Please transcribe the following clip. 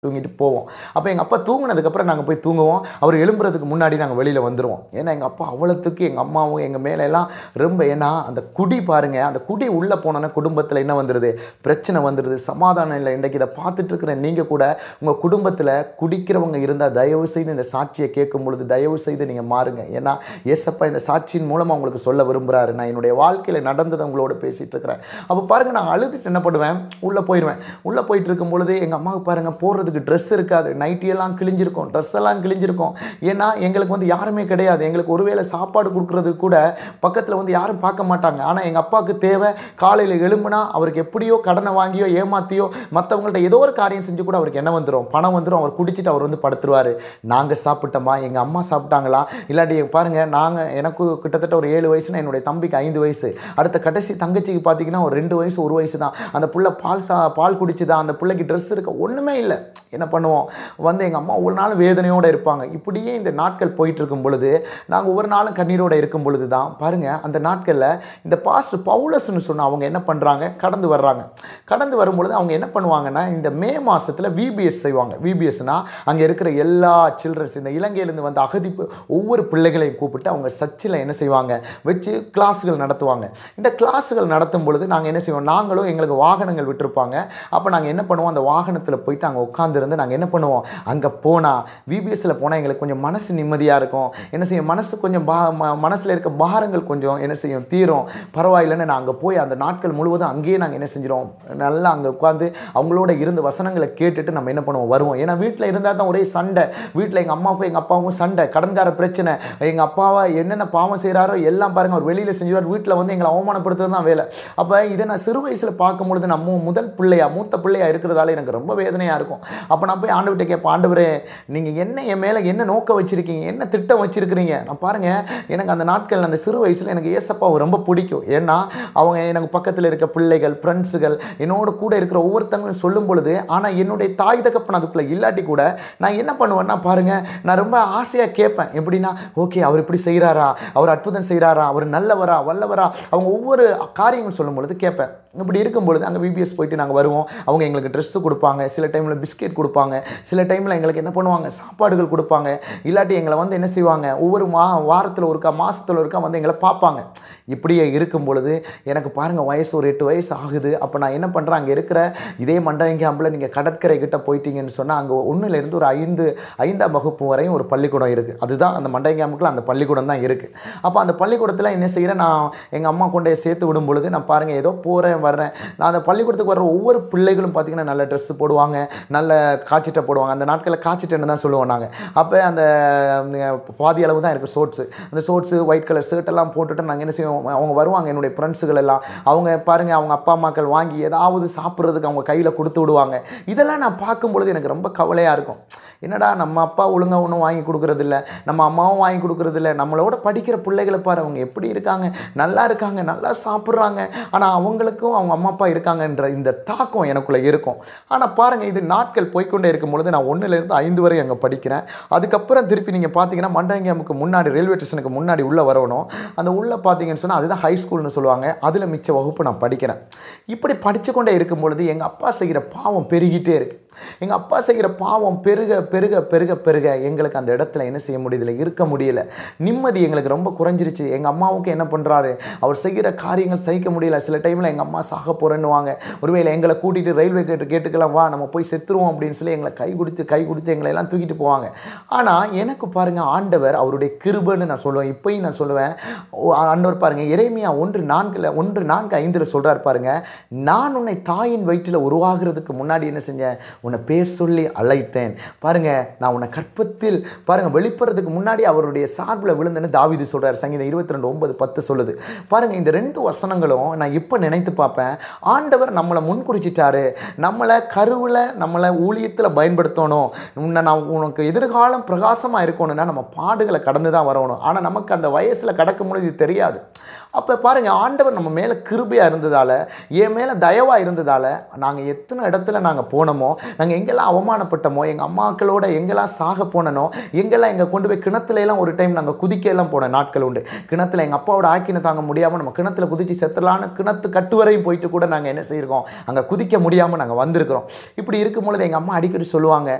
தூங்கிட்டு போவோம் அப்போ எங்கள் அப்பா தூங்கினதுக்கப்புறம் நாங்கள் போய் தூங்குவோம் அவர் எழும்புறதுக்கு முன்னாடி நாங்கள் வெளியில் வந்துடுவோம் ஏன்னா எங்கள் அப்பா அவ்வளோத்துக்கு எங்கள் அம்மாவும் எங்கள் மேலே எல்லாம் ரொம்ப ஏன்னா அந்த குடி பாருங்க அந்த குடி உள்ளே போனோன்னா குடும்பத்தில் என்ன வந்துடுது பிரச்சனை வந்துடுது சமாதானம் இல்லை இன்றைக்கு இதை பார்த்துட்டு இருக்கிற நீங்கள் கூட உங்கள் குடும்பத்தில் குடிக்கிறவங்க இருந்தால் தயவு செய்து இந்த சாட்சியை கேட்கும் பொழுது தயவு செய்து நீங்கள் மாறுங்க ஏன்னா ஏசப்பா இந்த சாட்சியின் மூலமாக உங்களுக்கு சொல்ல விரும்புகிறாரு நான் என்னுடைய வாழ்க்கையில் நடந்ததை உங்களோட பேசிகிட்டு இருக்கிறேன் அப்போ பாருங்கள் நான் அழுதுட்டு என்ன பண்ணுவேன் உள்ளே போயிடுவேன் உள்ளே போயிட்டு இருக்கும் பொழுது எங்கள் அம்மாவுக்கு பாருங்கள் போடுறதுக்கு ட்ரெஸ் இருக்காது நைட்டியெல்லாம் கிழிஞ்சிருக்கும் ட்ரெஸ் எல்லாம் கிழிஞ்சிருக்கும் ஏன்னா எங்களுக்கு வந்து யாருமே கிடையாது எங்களுக்கு ஒருவேளை சாப்பாடு கொடுக்குறதுக்கு கூட பக்கத்தில் வந்து யாரும் பார்க்க மாட்டாங்க ஆனால் எங்கள் அப்பாவுக்கு தேவை காலையில் எழும்புனா அவருக்கு எப்படியோ கடனை வாங்கியோ ஏமாத்தியோ மற்றவங்கள்ட்ட ஏதோ ஒரு காரியம் செஞ்சு கூட அவருக்கு என்ன வந்துடும் பணம் வந்துடும் அவர் குடிச்சிட்டு அவர் வந்து படுத்துருவார் நாங்கள் சாப்பிட்டோமா எங்கள் அம்மா சாப்பிட்டாங்களா இல்லாட்டி பாருங்கள் நாங்கள் எனக்கு கிட்டத்தட்ட ஒரு ஏழு வயசுனா என்னுடைய தம்பிக்கு ஐந்து வயசு அடுத்த கடைசி தங்கச்சிக்கு பார்த்தீங்கன்னா ஒரு ரெண்டு வயசு ஒரு வயசு தான் அந்த புள்ள பால் சா பால் குடிச்சுதா அந்த பிள்ளைக்கு ட்ரெஸ் இருக்க ஒன்றுமே இல்லை என்ன பண்ணுவோம் வந்து எங்கள் அம்மா ஒவ்வொரு நாளும் வேதனையோடு இருப்பாங்க இப்படியே இந்த நாட்கள் போயிட்டு இருக்கும் பொழுது நாங்கள் ஒவ்வொரு நாளும் கண்ணீரோடு இருக்கும் பொழுது தான் பாருங்கள் அந்த நாட்களில் இந்த பாஸ்டர் பவுலஸ்னு சொன்ன அவங்க என்ன பண்ணுறாங்க கடந்து வர்றாங்க கடந்து வரும்பொழுது அவங்க என்ன பண்ணுவாங்கன்னா இந்த மே மாதத்தில் விபிஎஸ் செய்வாங்க விபிஎஸ்னா அங்கே இருக்கிற எல்லா சில்ட்ரன்ஸ் இந்த இலங்கையிலேருந்து வந்த அகதி பி- ஒவ்வொரு பிள்ளைகளையும் கூப்பிட்டு அவங்க சர்ச்சில் என்ன செய்வாங்க வச்சு கிளாஸுகள் நடத்துவாங்க இந்த கிளாஸுகள் நடத்தும் பொழுது நாங்கள் என்ன செய்வோம் நாங்களும் எங்களுக்கு வாகனங்கள் விட்டிருப்பாங்க அப்போ நாங்கள் என்ன பண்ணுவோம் அந்த வாகனத்தில் போயிட்டு அங்கே உட்காந்துருந்து நாங்கள் என்ன பண்ணுவோம் அங்கே போனால் விபிஎஸ்சில் போனால் எங்களுக்கு கொஞ்சம் மனசு நிம்மதியாக இருக்கும் என்ன செய்யும் மனசு கொஞ்சம் பா மனசில் இருக்க பாரங்கள் கொஞ்சம் என்ன செய்யும் தீரும் பரவாயில்லைன்னு நான் அங்கே போய் அந்த நாட்கள் முழுவதும் அங்கேயே நாங்கள் என்ன செஞ்சிடும் நல்லா அங்கே உட்காந்து அவங்களோட இருந்து வசனங்களை கேட்டுட்டு நம்ம என்ன பண்ணுவோம் வருவோம் ஏன்னா வீட்டில் இருந்தால் தான் ஒரே சண்டை வீட்டில் எங்கள் அம்மாவுக்கும் எங்கள் அப்பாவுக்கும் சண்டை கடன்கார பிரச்சனை எங்கள் அப்பாவை என்னென்ன பாவம் செய்கிறாரோ எல்லாம் பாருங்கள் அவர் வெளியில் செஞ்சுருவார் வீட்டில் வந்து எங்களை அவமானப்படுத்துறது தான் வேலை அப்போ இதை நான் சிறு வயசில் பார்க்கும்பொழுது நம்ம முதல் பிள்ளையா மூத்த பிள்ளையா இருக்கிறதால எனக்கு ரொம்ப வேதனையாக இருக்கும் அப்போ நான் போய் ஆண்டவர்கிட்ட கேட்பேன் ஆண்டவரே நீங்கள் என்ன என் மேலே என்ன நோக்கம் வச்சுருக்கீங்க என்ன திட்டம் வச்சுருக்கிறீங்க நான் பாருங்கள் எனக்கு அந்த நாட்கள் அந்த சிறு வயசில் எனக்கு ஏசப்பாவை ரொம்ப பிடிக்கும் ஏன்னா அவங்க எனக்கு பக்கத்தில் இருக்க பிள்ளைகள் ஃப்ரெண்ட்ஸுகள் என்னோட கூட இருக்கிற ஒவ்வொருத்தங்களும் சொல்லும் பொழுது ஆனால் என்னுடைய தாய் தகப்பன் அதுக்குள்ளே இல்லாட்டி கூட நான் என்ன பண்ணுவேன்னா பாருங்கள் நான் ரொம்ப ஆசையாக கேட்பேன் எப்படின்னா ஓகே அவர் இப்படி செய்கிறாரா அவர் அற்புதம் செய்கிறாரா அவர் நல்லவரா வல்லவரா அவங்க ஒவ்வொரு காரியங்கள் சொல்லும் பொழுது கேட்பேன் இப்படி இருக்கும் பொழுது அங்கே விபிஎஸ் போயிட்டு நாங்கள் வருவோம் அவங்க எங்களுக்கு ட்ரெஸ்ஸு கொடுப்பாங்க சில டைமில் பிஸ்கெட் கொடுப்பாங்க சில டைமில் எங்களுக்கு என்ன பண்ணுவாங்க சாப்பாடுகள் கொடுப்பாங்க இல்லாட்டி எங்களை வந்து என்ன செய்வாங்க ஒவ்வொரு மா வாரத்தில் ஒருக்கா மாதத்தில் ஒருக்கா வந்து எங்களை பார்ப்பாங்க இப்படியே இருக்கும் பொழுது எனக்கு பாருங்கள் வயசு ஒரு எட்டு வயசு ஆகுது அப்போ நான் என்ன பண்ணுறேன் அங்கே இருக்கிற இதே மண்டபம் கேம்பில் நீங்கள் கடற்கரை கிட்ட போயிட்டீங்கன்னு சொன்னால் அங்கே ஒன்றுலேருந்து ஒரு ஐந்து ஐந்தாம் வகுப்பு வரையும் ஒரு பள்ளிக்கூடம் இருக்குது அதுதான் அந்த மண்டபம் கேம்புக்குள்ள அந்த பள்ளிக்கூடம் தான் இருக்குது அப்போ அந்த பள்ளிக்கூடத்தில் என்ன செய்கிறேன் நான் எங்கள் அம்மா கொண்டு போய் சேர்த்து விடும் பொழுது நான் பாருங்கள் ஏதோ போகிறேன் வர்றேன் நான் அந்த பள்ளிக்கூடத்துக்கு வர்ற ஒவ்வொரு பிள்ளைகளும் பார்த்தீங்கன்னா நல்ல ட்ரெஸ்ஸு போடுவாங்க நல்ல காய்ச்சிட்டை போடுவாங்க அந்த நாட்களில் காய்ச்சிட்டேன்னு தான் சொல்லுவோம் நாங்கள் அப்போ அந்த ம், பாதி அளவு தான் இருக்குது ஷோட்ஸு அந்த ஷோட்ஸு ஒயிட் கலர் ஷர்ட் எல்லாம் போட்டுட்டு நாங்கள் என்ன செய்வோம் அவங்க வருவாங்க என்னுடைய ஃப்ரெண்ட்ஸுகள் எல்லாம் அவங்க பாருங்கள் அவங்க அப்பா அம்மாக்கள் வாங்கி ஏதாவது சாப்பிட்றதுக்கு அவங்க கையில் கொடுத்து விடுவாங்க இதெல்லாம் நான் பார்க்கும் பொழுது எனக்கு ரொம்ப கவலையாக இருக்கும் என்னடா நம்ம அப்பா ஒழுங்காக ஒன்றும் வாங்கி கொடுக்குறதில்ல நம்ம அம்மாவும் வாங்கி கொடுக்குறதில்ல நம்மளோட படிக்கிற பிள்ளைகளை பாரு அவங்க எப்படி இருக்காங்க நல்லா இருக்காங்க நல்லா சாப்பிட்றாங்க ஆனால் அவங்களுக்கும் அவங்க அம்மா அப்பா இருக்காங்கன்ற இந்த தாக்கம் எனக்குள்ளே இருக்கும் ஆனால் பாருங்கள் இது நாட்கள் போய்க்கொண்டே இருக்கும் பொழுது நான் ஒன்றுலேருந்து ஐந்து வரை அங்கே படிக்கிறேன் அதுக்கப்புறம் திருப்பி நீங்கள் பார்த்தீங்கன்னா மண்டங்கமுக்கு முன்னாடி ரயில்வே ஸ்டேஷனுக்கு முன்னாடி உள்ளே வரணும் அந்த உள்ளே பார்த்தீங்கன்னு சொன்னால் அதுதான் ஹை ஸ்கூல்னு சொல்லுவாங்க அதில் மிச்ச வகுப்பு நான் படிக்கிறேன் இப்படி படித்து கொண்டே இருக்கும் பொழுது எங்கள் அப்பா செய்கிற பாவம் பெருகிட்டே இருக்கு எங்கள் அப்பா செய்கிற பாவம் பெருக பெருக பெருக பெருக எங்களுக்கு அந்த இடத்துல என்ன செய்ய முடியல இருக்க முடியல நிம்மதி எங்களுக்கு ரொம்ப குறைஞ்சிருச்சு எங்கள் அம்மாவுக்கு என்ன பண்ணுறாரு அவர் செய்கிற காரியங்கள் சகிக்க முடியல சில டைமில் எங்கள் அம்மா சாக போகிறேன்னுவாங்க ஒருவேளை எங்களை கூட்டிகிட்டு ரயில்வே கேட்டு கேட்டுக்கலாம் வா நம்ம போய் செத்துருவோம் அப்படின்னு சொல்லி எங்களை கை கொடுத்து கை கொடுத்து எங்களை எல்லாம் தூக்கிட்டு போவாங்க ஆனால் எனக்கு பாருங்கள் ஆண்டவர் அவருடைய கிருபைன்னு நான் சொல்லுவேன் இப்பயும் நான் சொல்லுவேன் ஓ, ஆண்டவர் பாருங்கள் இறைமையா ஒன்று நான்கில் ஒன்று நான்கு ஐந்தில் சொல்கிறார் பாருங்க நான் உன்னை தாயின் வயிற்றில் உருவாகிறதுக்கு முன்னாடி என்ன செஞ்சேன் உன்னை பேர் சொல்லி அழைத்தேன் பாருங்க நான் உன்னை கற்பத்தில் பாருங்க வெளிப்படுறதுக்கு முன்னாடி அவருடைய சார்பில் விழுந்தேன்னு தாவீது சொல்றார் சங்கீதம் இருபத்தி ரெண்டு ஒன்பது பத்து சொல்லுது பாருங்க இந்த ரெண்டு வசனங்களும் நான் இப்போ நினைத்து பார்ப்பேன் ஆண்டவர் நம்மளை முன்குறிச்சிட்டாரு நம்மளை கருவில் நம்மளை ஊழியத்தில் பயன்படுத்தணும் உன்னை நான் உனக்கு எதிர்காலம் பிரகாசமாக இருக்கணும்னா நம்ம பாடுகளை கடந்து தான் வரணும் ஆனால் நமக்கு அந்த வயசில் கடக்கும் பொழுது இது தெரியாது அப்போ பாருங்கள் ஆண்டவர் நம்ம மேலே கிருபையாக இருந்ததால் என் மேலே தயவாக இருந்ததால் நாங்கள் எத்தனை இடத்துல நாங்கள் போனோமோ நாங்கள் எங்கெல்லாம் அவமானப்பட்டோமோ எங்கள் அம்மாக்களோட எங்கெல்லாம் சாக போனனோ எங்கெல்லாம் எங்கள் கொண்டு போய் கிணத்துல எல்லாம் ஒரு டைம் நாங்கள் குதிக்க எல்லாம் போன நாட்கள் உண்டு கிணத்துல எங்கள் அப்பாவோட ஆக்கினை தாங்க முடியாமல் நம்ம கிணத்துல குதிச்சு செத்துலான்னு கிணத்து கட்டு வரையும் போயிட்டு கூட நாங்கள் என்ன செய்யிருக்கோம் அங்கே குதிக்க முடியாமல் நாங்கள் வந்திருக்கிறோம் இப்படி இருக்கும் பொழுது எங்கள் அம்மா அடிக்கடி சொல்லுவாங்க